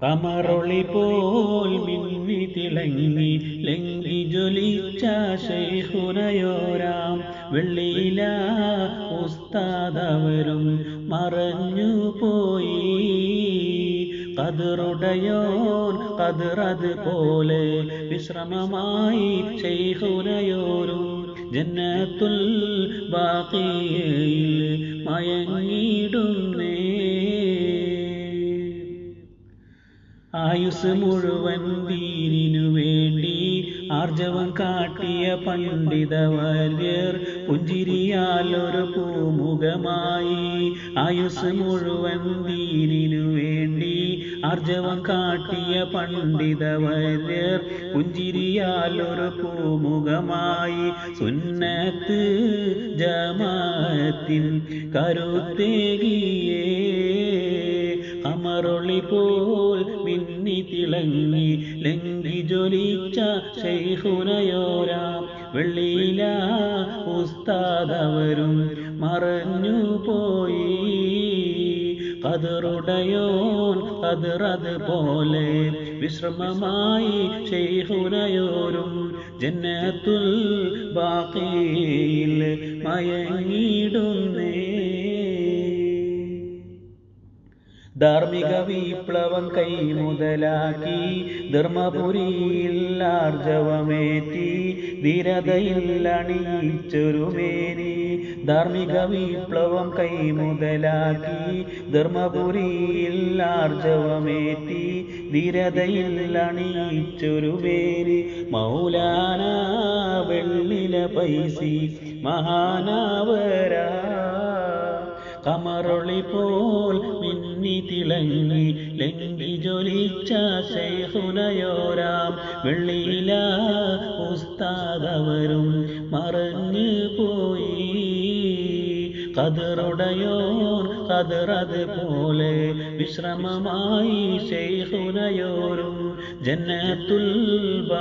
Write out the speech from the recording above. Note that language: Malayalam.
കമറൊളി പോൽ മിന്നി തിളങ്ങി ലങ്കി ജ്വലിച്ച ശൈഖുനയോരാം വെള്ളിയില ഉസ്താദവരും മറഞ്ഞു പോയി കതിറുടയോൻ കതിറത് പോലെ വിശ്രമമായി ശൈഖുനയോരും ജന്നത്തുൽ ബാക്കിയിൽ മയങ്ങിയിടുന്നേ ആയുസ് മുഴുവൻ ദീനിനു വേണ്ടി ആർജവം കാട്ടിയ പണ്ഡിതവര്യർ പുഞ്ചിരിയാൽ ഒരു പൂമുഖമായി ആയുസ് മുഴുവൻ ദീനിനു വേണ്ടി ആർജവം കാട്ടിയ പണ്ഡിതവര്യർ പുഞ്ചിരിയാൽ ഒരു പൂമുഖമായി സുന്നത്ത് ജമാഅത്തിൻ കരുത്തേകിയേ അമറൊളി പോൽ മിന്നി തിളങ്ങി ലങ്കി ജ്വലിച്ച ശൈഖുനയോരാം വെള്ളിയില ഉസ്താദവരും മറഞ്ഞു പോയി കതിറുടയോൻ കതിറത് പോലെ വിശ്രമമായി ശൈഖുനയോരും ജന്നത്തുൽ ബാക്കിയിൽ മയങ്ങിടുന്നേ ധാർമ്മിക വിപ്ലവം കൈമുതലാക്കി ധർമ്മപുരിയിൽ ആർജവമേറ്റി ധീരതയിൽ അണിയിച്ചൊരു മേനി ധാർമ്മിക വിപ്ലവം കൈമുതലാക്കി ധർമ്മപുരിയിൽ ആർജവമേറ്റി ധീരതയിൽ അണിയിച്ചൊരു മേനി മൗലാന വെള്ളില പൈസി മഹാനാവരാ കമറൊളി പോൽ മിന്നി തിളങ്ങി ലങ്കി ജ്വലിച്ച ശൈഖുനയോരാം വെള്ളിയില ഉസ്താദവരും മറഞ്ഞു പോയി കതിറുടയോർ കതിറത് പോലെ വിശ്രമമായി ശൈഖുനയോരും ജന്നത്തുൽ